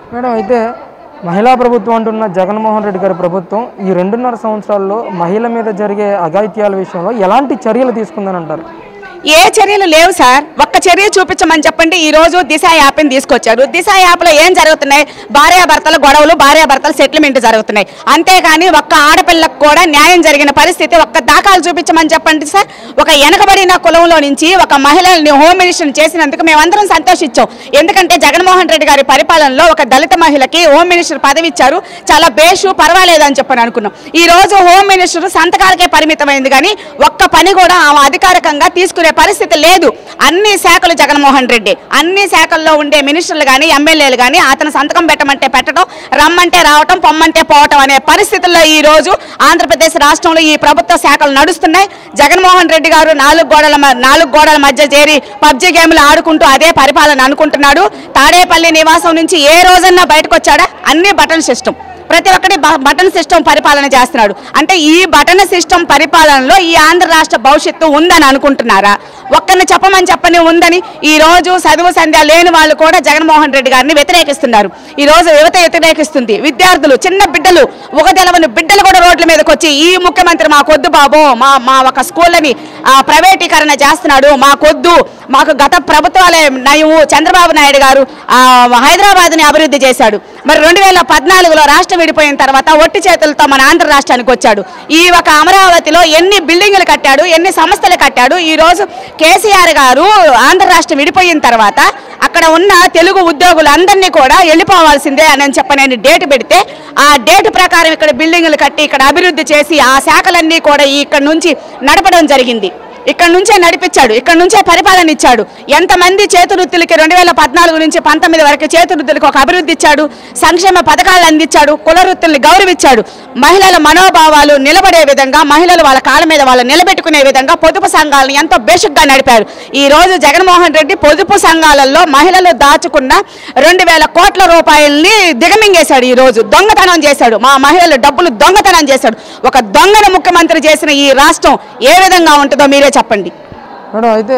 madam అయితే మహిళా ప్రభుత్వం అంటున్న జగన్మోహన్ రెడ్డి గారి ప్రభుత్వం ఈ రెండున్నర సంవత్సరాల్లో మహిళ మీద జరిగే అఘాయిత్యాల విషయంలో ఎలాంటి చర్యలు తీసుకుందని అంటారు ఏ చర్యలు లేవు సార్ ఒక్క చర్య చూపించమని చెప్పండి ఈ రోజు దిశ యాప్ని తీసుకొచ్చారు దిశ యాప్లో ఏం జరుగుతున్నాయి భార్యాభర్తల గొడవలు భార్యాభర్తల సెటిల్మెంట్ జరుగుతున్నాయి అంతేగాని ఒక్క ఆడపిల్లకు కూడా న్యాయం జరిగిన పరిస్థితి ఒక్క దాఖలు చూపించమని చెప్పండి సార్ ఒక వెనకబడిన కులంలో నుంచి ఒక మహిళల్ని హోమ్ మినిస్టర్ చేసినందుకు మేమందరం సంతోషించాం ఎందుకంటే జగన్మోహన్ రెడ్డి గారి పరిపాలనలో ఒక దళిత మహిళకి హోమ్ మినిస్టర్ పదవి ఇచ్చారు చాలా బేషు పర్వాలేదు అని చెప్పని అనుకున్నాం ఈ రోజు హోమ్ మినిస్టర్ సంతకాలకే పరిమితమైంది కానీ ఒక్క పని కూడా ఆమె అధికారికంగా తీసుకునే పరిస్థితి లేదు అన్ని శాఖలు జగన్మోహన్ రెడ్డి అన్ని శాఖల్లో ఉండే మినిస్టర్లు కానీ ఎమ్మెల్యేలు కానీ అతను సంతకం పెట్టమంటే పెట్టడం రమ్మంటే రావటం పొమ్మంటే పోవటం అనే పరిస్థితుల్లో ఈ రోజు ఆంధ్రప్రదేశ్ రాష్ట్రంలో ఈ ప్రభుత్వ శాఖలు నడుస్తున్నాయి జగన్మోహన్ రెడ్డి గారు నాలుగు గోడల మ- నాలుగు గోడల మధ్య చేరి పబ్జి గేమ్లు ఆడుకుంటూ అదే పరిపాలన అనుకుంటున్నాడు తాడేపల్లి నివాసం నుంచి ఏ రోజన్నా బయటకు వచ్చాడా అన్ని బటన్ సిస్టమ్ ప్రతి ఒక్కటి బ- బటన్ సిస్టమ్ పరిపాలన చేస్తున్నాడు అంటే ఈ బటన్ సిస్టమ్ పరిపాలనలో ఈ ఆంధ్ర రాష్ట్ర భవిష్యత్తు ఉందని అనుకుంటున్నారా ఒక్కరిని చెప్పమని చెప్పని ఉందని ఈ రోజు చదువు సంధ్య లేని వాళ్ళు కూడా జగన్మోహన్ రెడ్డి గారిని వ్యతిరేకిస్తున్నారు ఈ రోజు యువత వ్యతిరేకిస్తుంది విద్యార్థులు చిన్న బిడ్డలు ఒక తెలవని బిడ్డలు కూడా రోడ్ల మీదకి వచ్చి ఈ ముఖ్యమంత్రి మాకొద్దు బాబు మా మా ఒక స్కూళ్ళని ఆ, ప్రైవేటీకరణ చేస్తున్నాడు మాకొద్దు మాకు గత ప్రభుత్వాలే నయము చంద్రబాబు నాయుడు గారు ఆ, హైదరాబాద్ని అభివృద్ధి చేశాడు మరి రెండు వేల పద్నాలుగులో రాష్ట్రం విడిపోయిన తర్వాత ఒట్టి చేతులతో మన ఆంధ్ర రాష్ట్రానికి వచ్చాడు ఈ ఒక అమరావతిలో ఎన్ని బిల్డింగులు కట్టాడు ఎన్ని సంస్థలు కట్టాడు ఈ రోజు కేసీఆర్ గారు ఆంధ్ర రాష్ట్రం విడిపోయిన తర్వాత అక్కడ ఉన్న తెలుగు ఉద్యోగులందరినీ కూడా వెళ్ళిపోవాల్సిందే అని చెప్పి నేను డేట్ పెడితే ఆ డేట్ ప్రకారం ఇక్కడ బిల్డింగులు కట్టి ఇక్కడ అభివృద్ధి చేసి ఆ శాఖలన్నీ కూడా ఇక్కడ నుంచి నడపడం జరిగింది ఇక్కడ నుంచే నడిపించాడు ఇక్కడ నుంచే పరిపాలన ఇచ్చాడు ఎంతమంది చేతివృత్తులకి రెండు వేల పద్నాలుగు నుంచి పంతొమ్మిది వరకు చేతివృత్తులకు ఒక అభివృద్ధి ఇచ్చాడు సంక్షేమ పథకాలు అందించాడు కుల వృత్తుల్ని గౌరవించాడు మహిళల మనోభావాలు నిలబడే విధంగా మహిళలు వాళ్ళ కాళ్ళ మీద వాళ్ళు నిలబెట్టుకునే విధంగా పొదుపు సంఘాలను ఎంతో బేసిక్గా నడిపారు ఈ రోజు జగన్మోహన్ రెడ్డి పొదుపు సంఘాలలో మహిళలు దాచుకున్న రెండు వేల కోట్ల రూపాయల్ని దిగమింగేశాడు ఈ రోజు దొంగతనం చేశాడు మా మహిళలు డబ్బులు దొంగతనం చేశాడు ఒక దొంగను ముఖ్యమంత్రి చేసిన ఈ రాష్ట్రం ఏ విధంగా ఉంటుందో మీరే చెప్పండి మేడం అయితే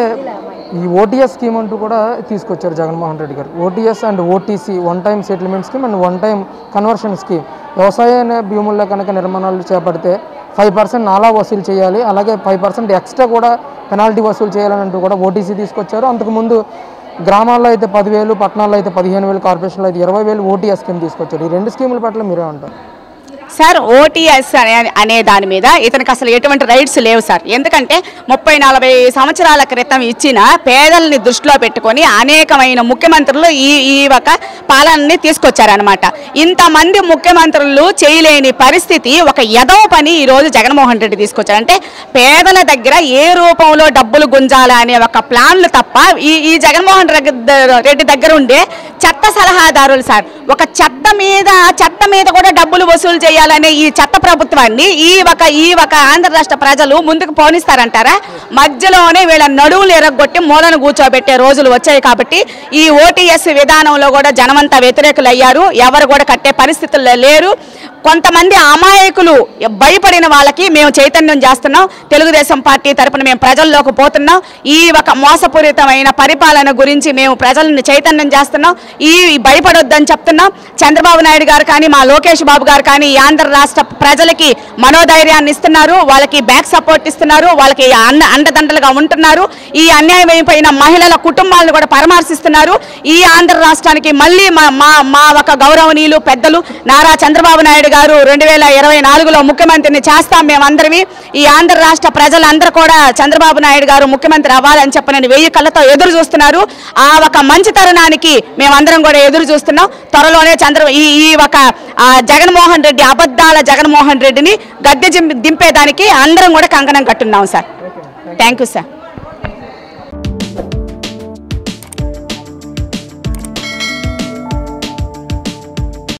ఈ ఓటీఎస్ స్కీమ్ అంటూ కూడా తీసుకొచ్చారు జగన్మోహన్ రెడ్డి గారు OTS and OTC one time settlement scheme and one time conversion scheme వ్యవసాయ భూముల్లో కనుక నిర్మాణాలు చేపడితే ఫైవ్ పర్సెంట్ నాలా వసూలు చేయాలి అలాగే ఫైవ్ పర్సెంట్ ఎక్స్ట్రా కూడా పెనాల్టీ వసూలు చేయాలని అంటూ కూడా ఓటీసీ తీసుకొచ్చారు అంతకుముందు గ్రామాల్లో అయితే పదివేలు పట్టణాల్లో అయితే పదిహేను వేలు కార్పొరేషన్లో అయితే ఇరవై వేలు ఓటీఎస్ స్కీమ్ తీసుకొచ్చారు ఈ రెండు స్కీముల పట్ల మీరేమంటారు సార్ ఓటీఎస్ అనే అనే దాని మీద ఇతనికి అసలు ఎటువంటి రైట్స్ లేవు సార్ ఎందుకంటే ముప్పై నలభై సంవత్సరాల క్రితం ఇచ్చిన పేదల్ని దృష్టిలో పెట్టుకొని అనేకమైన ముఖ్యమంత్రులు ఈ ఈ ఒక పాలనని తీసుకొచ్చారనమాట ఇంతమంది ముఖ్యమంత్రులు చేయలేని పరిస్థితి ఒక ఎదవ పని ఈ రోజు జగన్మోహన్ రెడ్డి తీసుకొచ్చారు అంటే పేదల దగ్గర ఏ రూపంలో డబ్బులు గుంజాలా అనే ఒక ప్లాన్లు తప్ప ఈ ఈ జగన్మోహన్ రెడ్డి ద- రెడ్డి దగ్గర ఉండే చట్ట సలహాదారులు సార్ ఒక చట్ట మీద చట్ట మీద కూడా డబ్బులు వసూలు చేయాలనే ఈ చట్ట ప్రభుత్వాన్ని ఈ ఒక ఈ ఒక ఆంధ్ర రాష్ట్ర ప్రజలు ముందుకు పోనిస్తారంటారా మధ్యలోనే వీళ్ళ నడువులు ఎరగొట్టి మూలను కూర్చోబెట్టే రోజులు వచ్చాయి కాబట్టి ఈ ఓటీఎస్ విధానంలో కూడా జనమంతా వ్యతిరేకులు అయ్యారు ఎవరు కూడా కట్టే పరిస్థితుల్లో లేరు కొంతమంది అమాయకులు భయపడిన వాళ్ళకి మేము చైతన్యం చేస్తున్నాం తెలుగుదేశం పార్టీ తరపున మేము ప్రజల్లోకి పోతున్నాం ఈ ఒక మోసపూరితమైన పరిపాలన గురించి మేము ప్రజలను చైతన్యం చేస్తున్నాం ఈ భయపడొద్దని చెప్తున్నాం చంద్రబాబు నాయుడు గారు కానీ మా లోకేష్ బాబు గారు కానీ ఈ ఆంధ్ర రాష్ట్ర ప్రజలకి మనోధైర్యాన్ని ఇస్తున్నారు వాళ్ళకి బ్యాక్ సపోర్ట్ ఇస్తున్నారు వాళ్ళకి అండ అండదండలుగా ఉంటున్నారు ఈ అన్యాయం అయిపోయిన మహిళల కుటుంబాలను కూడా పరామర్శిస్తున్నారు ఈ ఆంధ్ర రాష్ట్రానికి మళ్ళీ మా మా మా ఒక గౌరవనీయులు పెద్దలు నారా చంద్రబాబు నాయుడు గారు రెండు వేల ఇరవై నాలుగులో ముఖ్యమంత్రిని చేస్తాం మేమందరమే ఈ ఆంధ్ర రాష్ట్ర ప్రజలందరూ కూడా చంద్రబాబు నాయుడు గారు ముఖ్యమంత్రి అవ్వాలని చెప్పనని వెయ్యి కళ్ళతో ఎదురు చూస్తున్నారు ఆ ఒక మంచి తరుణానికి మేమందరం కూడా ఎదురు చూస్తున్నాం త్వరలోనే చంద్ర ఈ ఈ ఒక ఆ, జగన్మోహన్ రెడ్డి అబద్ధాల జగన్మోహన్ రెడ్డిని గద్దె దింపేదానికి అందరం కూడా కంకణం కట్టున్నాం సార్ థ్యాంక్ యూ సార్